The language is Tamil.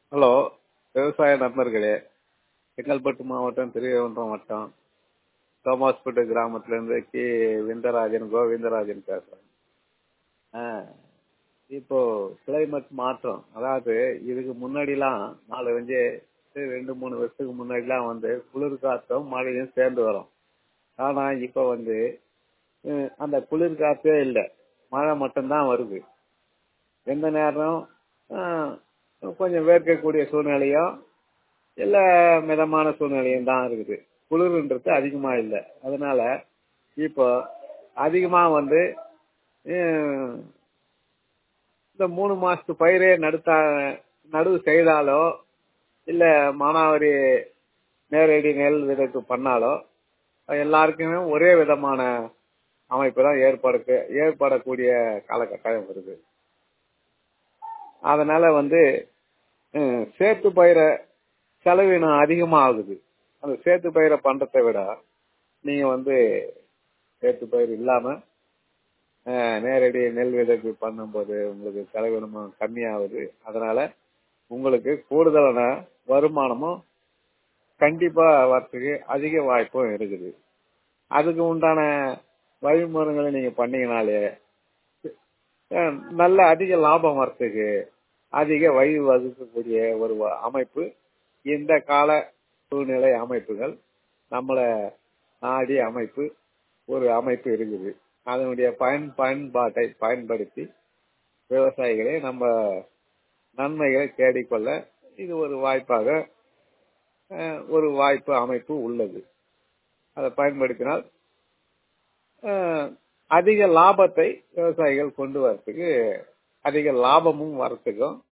ஹலோ விவசாய நண்பர்களே செங்கல்பட்டு மாவட்டம் திருவைகுன்றம் வட்டம் தோமாஸ்பேட்டை கிராமத்துலேருந்து கி விந்தராஜன் கோவிந்தராஜன் பேசுகிறேன் ஆ இப்போ கிளைமேட் மாற்றம் அதாவது இதுக்கு முன்னாடிலாம் நாலு அஞ்சு ரெண்டு மூணு வருஷத்துக்கு முன்னாடிலாம் வந்து குளிர் காற்றும் மழையும் சேர்ந்து வரும் ஆனால் இப்போ வந்து அஹ், அந்த குளிர் காற்றே இல்லை மழை மட்டும்தான் வருது எந்த நேரம் அஹ், கொஞ்சம் வேர்க்கக்கூடிய சூழ்நிலையும் இல்லை மிதமான சூழ்நிலையும் தான் இருக்குது குளிர்ன்றது அதிகமாக இல்லை அதனால இப்போ அதிகமாக வந்து அஹ், இந்த மூணு மாசத்து பயிரே நடுத்தா நடுவு செய்தாலோ இல்ல மானாவாரி நேரடி நெல் விதைப்பு பண்ணாலோ எல்லாருக்குமே ஒரே விதமான அமைப்பு தான் ஏற்படுக்கு ஏற்படக்கூடிய காலகட்டாயம் வருது அதனால வந்து அஹ், சேத்து பயிரை செலவினம் அதிகமா ஆகுது அந்த சேத்து பயிரை பண்றதை விட நீங்க வந்து சேத்து பயிர் இல்லாம அஹ், நேரடி நெல் விதைப்பு பண்ணும்போது உங்களுக்கு செலவினமும் கம்மியாகுது அதனால உங்களுக்கு கூடுதலான வருமானமும் கண்டிப்பா வரத்துக்கு அதிக வாய்ப்பும் இருக்குது அதுக்கு உண்டான வழிமுறைகளை நீங்க பண்ணீங்கனாலே அஹ், நல்ல அதிக லாபம் வரத்துக்கு அதிக வழி வகுக்கக்கூடிய ஒரு வ- அமைப்பு இந்த கால சூழ்நிலை அமைப்புகள் நம்மள நாடி அமைப்பு ஒரு அமைப்பு இருக்குது அதனுடைய பயன் பயன்பாட்டை பயன்படுத்தி விவசாயிகளை நம்ம நன்மைகளை தேடிக்கொள்ள இது ஒரு வாய்ப்பாக அஹ், ஒரு வாய்ப்பு அமைப்பு உள்ளது அதை பயன்படுத்தினால் அஹ், அதிக லாபத்தை விவசாயிகள் கொண்டு வரத்துக்கு அதிக லாபமும் வரத்துக்கும்